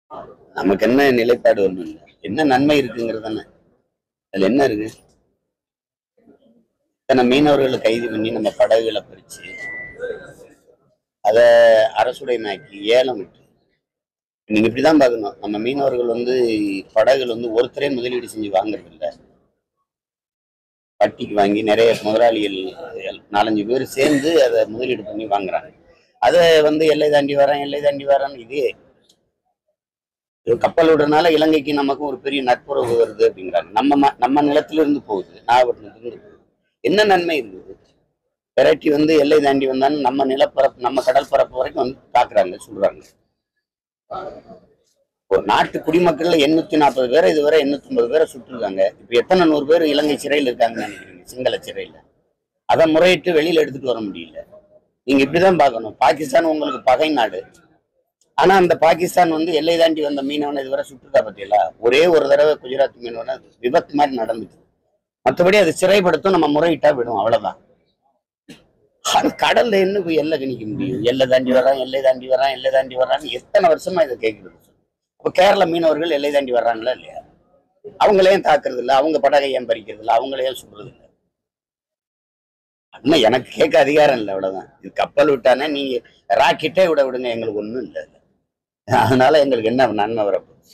நமக்கு என்ன நிலைப்பாடு ஒண்ணும் இல்லை என்ன நன்மை இருக்குங்கிறது தானே அதுல என்ன இருக்கு இத்தனை மீனவர்களை கைது பண்ணி நம்ம படகுகளை பிரிச்சு அதை அரசுடைமையாக்கி ஏலம் விட்டு நீங்க இப்படிதான் பார்க்கணும் நம்ம மீனவர்கள் வந்து படகுகள் வந்து ஒருத்தரே முதலீடு செஞ்சு வாங்குறது இல்ல வட்டிக்கு வாங்கி நிறைய முதலாளிகள் நாலஞ்சு பேர் சேர்ந்து அதை முதலீடு பண்ணி வாங்குறாங்க அதை வந்து எல்லை தாண்டி வரேன் எல்லை தாண்டி வரேன் இதே இது கப்பல் விடுறதுனால இலங்கைக்கு நமக்கும் ஒரு பெரிய நட்புறவு வருது அப்படிங்கிறாங்க நம்ம ம- நம்ம நிலத்துல இருந்து போகுது நாகப்பட்டினத்துல இருந்து போகுது என்ன நன்மை இருந்தது வெரைட்டி வந்து எல்லை தாண்டி வந்தாலும் நம்ம நிலப்பரப்பு நம்ம கடல் பரப்பு வரைக்கும் வந்து தாக்குறாங்க சொல்றாங்க ஒரு நாட்டு குடிமக்கள்ல எண்ணூத்தி நாற்பது பேரை இதுவரை எண்ணூத்தி ஐம்பது பேரை சுட்டுருக்காங்க இப்ப எத்தனை நூறு பேர் இலங்கை சிறையில் இருக்காங்கன்னு நினைக்கிறீங்க சிங்கள சிறையில அதை முறையிட்டு வெளியில எடுத்துட்டு வர முடியல நீங்க இப்படிதான் பார்க்கணும் பாகிஸ்தான் உங்களுக்கு பகை நாடு ஆனா அந்த பாகிஸ்தான் வந்து எல்லை தாண்டி வந்த மீனவனை இதுவரை சுட்டுருக்கா பத்தியலா ஒரே ஒரு தடவை குஜராத் மீனவனை விபத்து மாதிரி நடந்துச்சு மற்றபடி அது சிறைப்படுத்தும் நம்ம முறையிட்டா விடும் அவ்வளவுதான் அது கடல்ல என்ன போய் எல்லை கணிக்க முடியும் எல்லை தாண்டி வரான் எல்லை தாண்டி வரான் எல்லை தாண்டி வரான்னு எத்தனை வருஷமா இதை கேட்குறது இப்போ கேரள மீனவர்கள் எல்லை தாண்டி வர்றாங்களா இல்லையா அவங்களையும் தாக்குறது இல்ல அவங்க படகை ஏன் பறிக்கிறது இல்ல அவங்களையும் சுடுறது இல்ல இன்னும் எனக்கு கேட்க அதிகாரம் இல்லை அவ்வளவுதான் இது கப்பல் விட்டானே நீங்க ராக்கெட்டே விட விடுங்க எங்களுக்கு ஒண்ணும் இல்லை அதனால எங்களுக்கு என்ன நன்மை வரப்போகுது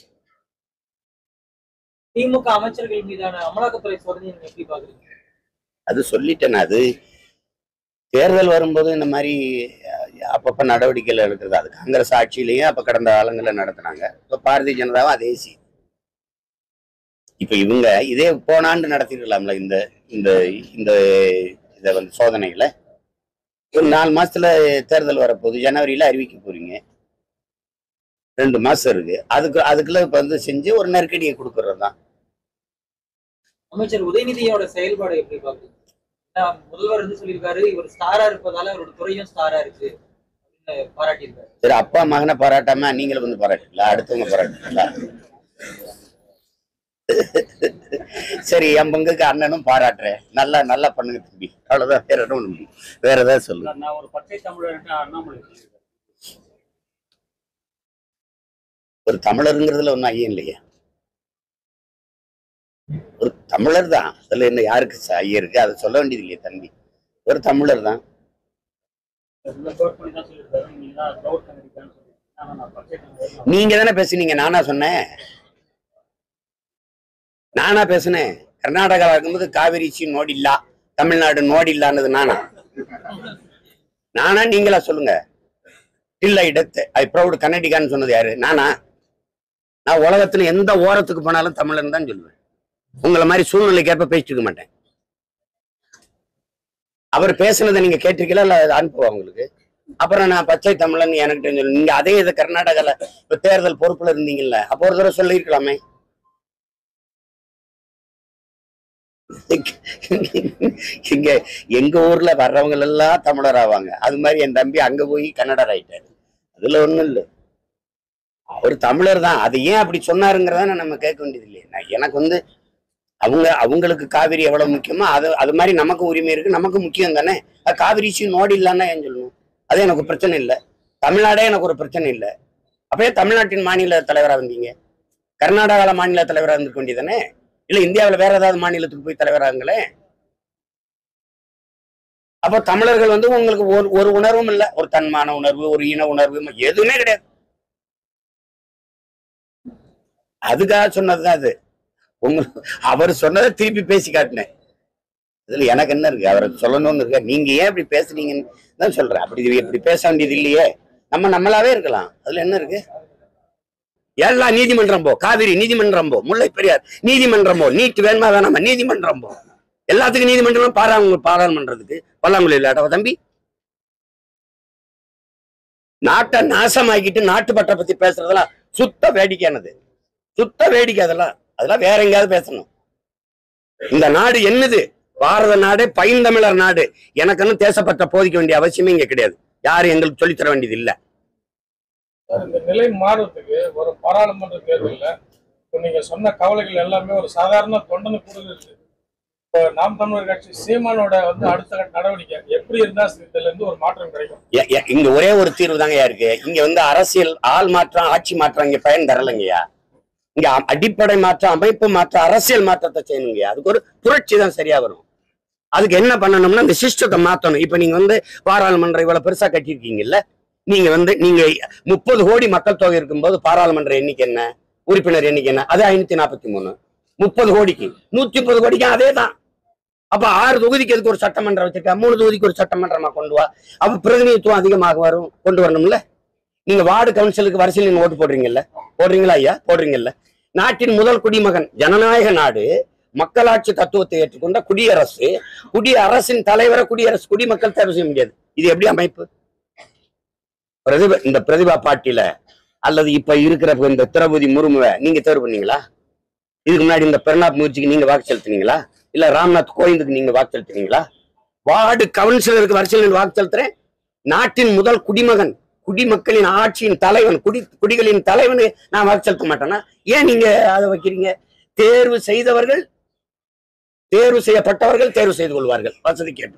திமுக அமைச்சர்கள் மீதான அமலாக்கத்துறை சோதனையை நீங்க எப்படி பாக்குறீங்க அது சொல்லிட்டேன் அது தேர்தல் வரும்போது இந்த மாதிரி அஹ், அப்பப்ப நடவடிக்கைகள் எடுக்கிறது அது காங்கிரஸ் ஆட்சியிலையும் அப்ப கடந்த காலங்களில் நடத்துனாங்க இப்ப பாரதிய ஜனதாவும் அதே சி இப்ப இவங்க இதே போன ஆண்டு நடத்திருக்கலாம்ல இந்த இந்த இந்த இதை வந்து சோதனைகளை ஒரு நாலு மாசத்துல தேர்தல் வரப்போகுது ஜனவரியில அறிவிக்க போறீங்க ரெண்டு மாசம் இருக்கு அதுக்கு அதுக்குள்ள இப்ப வந்து செஞ்சு ஒரு நெருக்கடியை கொடுக்கறது தான் அமைச்சர் உதயநிதியோட செயல்பாடு எப்படி பாக்குறீங்க ஏன்னா, முதல்வர் வந்து சொல்லியிருக்காரு இவர் ஸ்டாரா இருப்பதால அவரோட துறையும் ஸ்டாரா இருக்கு அப்படின்னு பாராட்டியிருக்காரு சரி அப்பா மகனை பாராட்டாம நீங்களும் வந்து பாராட்டுங்களா அடுத்தவங்க பாராட்டுங்களா சரி என் பங்குக்கு அண்ணனும் பாராட்டுறேன் நல்லா நல்லா பண்ணுங்க தம்பி அவ்வளவுதான் வேற என்ன பண்ண முடியும் வேற ஏதாவது சொல்லுங்க நான் ஒரு பச்சை தமிழர் அண்ணாமலை சொல்லியிருக்காரு. ஒரு தமிழருங்கிறதுல ஒன்றும் ஐயம் இல்லையா ஒரு தமிழர் தான் அதுல என்ன யாருக்கு ச- ஐயம் இருக்கு அதை சொல்ல வேண்டியது இல்லையா தம்பி ஒரு தமிழர் தான் உள்ள கோட் பண்ணி தான் சொல்லியிருக்காரு நீங்க தான் டவுட் கண்டிப்பான்னு சொல்லியிருக்காங்க ஆனா நான் பச்சை தமிழர் நீங்க தானே பேசுனீங்க நானா சொன்னேன் நானா பேசுனேன் கர்நாடகாவில் இருக்கும்போது காவிரிச்சி நோடில்லா தமிழ்நாடு நோடில்லான்னது நானா நானா நீங்களா சொல்லுங்க இல்ல இடத்து ஐ ப்ரௌட் கன்னடிகான்னு சொன்னது யாரு நானா நான் உலகத்துல எந்த ஓரத்துக்கு போனாலும் தமிழன் தான் சொல்லுவேன் உங்களை மாதிரி சூழ்நிலைக்கேற்ப பேசிட்டு இருக்க மாட்டேன் அவர் பேசுனதை நீங்க கேட்டிருக்கீங்களா இல்ல அதை அனுப்புவா உங்களுக்கு அப்புறம் நான் பச்சை தமிழன் எனக்கு சொல்லு நீங்க அதே இதை கர்நாடகால இப்ப தேர்தல் பொறுப்புல இருந்தீங்கல்ல அப்போ ஒரு தடவை சொல்லியிருக்கலாமே இங்க எங்க ஊர்ல வர்றவங்க எல்லாம் தமிழர் ஆவாங்க அது மாதிரி என் தம்பி அங்க போய் கன்னடர் ஆயிட்டாரு அதுல ஒண்ணும் இல்லை அவர் தமிழர் தான் அது ஏன் அப்படி சொன்னாருங்கிறத நம்ம கேட்க வேண்டியது இல்லையே நான் எனக்கு வந்து அவங்க அவங்களுக்கு காவிரி எவ்வளவு முக்கியமோ அது அது மாதிரி நமக்கு உரிமை இருக்கு நமக்கு முக்கியம் தானே அது காவிரி இஷ்யூ நோடி இல்லைன்னா ஏன் சொல்லணும் அது எனக்கு பிரச்சனை இல்லை தமிழ்நாடே எனக்கு ஒரு பிரச்சனை இல்லை அப்பயே தமிழ்நாட்டின் மாநில தலைவரா வந்தீங்க கர்நாடகால மாநில தலைவரா இருந்திருக்க வேண்டியதானே இல்ல இந்தியாவுல வேற ஏதாவது மாநிலத்துக்கு போய் தலைவராங்களே அப்போ தமிழர்கள் வந்து உங்களுக்கு ஒரு ஒரு உணர்வும் இல்லை ஒரு தன்மான உணர்வு ஒரு இன உணர்வு எதுவுமே கிடையாது அதுக்காக சொன்னதுதான் அது உங்க அவர் சொன்னதை திருப்பி பேசி காட்டினேன் இதுல எனக்கு என்ன இருக்கு அவரை சொல்லணும்னு இருக்கா நீங்க ஏன் இப்படி பேசுனீங்கன்னு தான் சொல்றேன் அப்படி இப்படி பேச வேண்டியது இல்லையே நம்ம நம்மளாவே இருக்கலாம் அதுல என்ன இருக்கு எல்லா நீதிமன்றம் போ காவிரி நீதிமன்றம் போ முல்லை பெரியார் நீதிமன்றம் போ நீட் வேணுமா வேணாமா நீதிமன்றம் போ எல்லாத்துக்கும் நீதிமன்றம் பாராளுமன்ற பாராளுமன்றத்துக்கு பல்லாங்குழி இல்லாட்டவா தம்பி நாட்டை நாசமாக்கிட்டு நாட்டு பற்ற பத்தி பேசுறதெல்லாம் சுத்த வேடிக்கையானது சுத்த வேடிக்கை அதெல்லாம் அதெல்லாம் வேற எங்கேயாவது பேசணும் இந்த நாடு என்னது பாரத நாடு பைந்தமிழர் நாடு எனக்குன்னு தேசப்பற்ற போதிக்க வேண்டிய அவசியமே இங்க கிடையாது யாரும் எங்களுக்கு சொல்லித் தர வேண்டியது இல்ல இந்த நிலை மாறுறதுக்கு ஒரு பாராளுமன்ற தேர்தலில் இப்போ நீங்க சொன்ன கவலைகள் எல்லாமே ஒரு சாதாரண தொண்டனுக்கு கூட இருக்கு இப்போ நாம் தமிழர் கட்சி சீமானோட வந்து அடுத்த கட்ட நடவடிக்கை எப்படி இருந்தா இதுல இருந்து ஒரு மாற்றம் கிடைக்கும் எ- எ- இங்க ஒரே ஒரு தீர்வு தாங்கய்யா இருக்கு இங்க வந்து அரசியல் ஆள் மாற்றம் ஆட்சி மாற்றம் இங்க பயன் தரலைங்கய்யா இங்க அ- அடிப்படை மாற்றம் அமைப்பு மாற்றம் அரசியல் மாற்றத்தை செய்யணுங்கய்யா அதுக்கு ஒரு புரட்சி தான் சரியா வரும் அதுக்கு என்ன பண்ணணும்னா இந்த சிஸ்டத்தை மாத்தணும் இப்ப நீங்க வந்து பாராளுமன்றம் இவ்வளவு பெருசா கட்டியிருக்கீங்கல்ல நீங்க வந்து நீங்க முப்பது கோடி மக்கள் தொகை இருக்கும்போது பாராளுமன்ற எண்ணிக்கை என்ன உறுப்பினர் எண்ணிக்கை என்ன அது ஐநூத்தி நாற்பத்தி மூணு முப்பது கோடிக்கு நூத்தி முப்பது கோடிக்கு அதே தான் அப்ப ஆறு தொகுதிக்கு எதுக்கு ஒரு சட்டமன்றம் வச்சிருக்கா மூணு தொகுதிக்கு ஒரு சட்டமன்றமா கொண்டு வா அப்ப பிரதிநிதித்துவம் அதிகமாக வரும் கொண்டு வரணும்ல நீங்க வார்டு கவுன்சிலுக்கு வரிசையில் நீங்க ஓட்டு போடுறீங்கல்ல போடுறீங்களா ஐயா போடுறீங்கல்ல நாட்டின் முதல் குடிமகன் ஜனநாயக நாடு மக்களாட்சி தத்துவத்தை ஏற்றுக்கொண்ட குடியரசு குடியரசின் தலைவரை குடியரசு குடிமக்கள் தேர்வு செய்ய முடியாது இது எப்படி அமைப்பு பிரதிபா இந்த பிரதிபா பாட்டில அல்லது இப்ப இருக்கிற இந்த திரௌபதி முர்முவை நீங்க தேர்வு பண்ணீங்களா இதுக்கு முன்னாடி இந்த பிரணாப் முயற்சிக்கு நீங்க வாக்கு செலுத்துனீங்களா இல்ல ராம்நாத் கோவிந்துக்கு நீங்க வாக்கு செலுத்துனீங்களா வார்டு கவுன்சிலருக்கு வரிசையில் நின்று வாக்கு செலுத்துறேன் நாட்டின் முதல் குடிமகன் குடிமக்களின் ஆட்சியின் தலைவன் குடி குடிகளின் தலைவனு நான் வாக்கு செலுத்த மாட்டேனா ஏன் நீங்க அதை வைக்கிறீங்க தேர்வு செய்தவர்கள் தேர்வு செய்யப்பட்டவர்கள் தேர்வு செய்து கொள்வார்கள் வசதி கேட்டு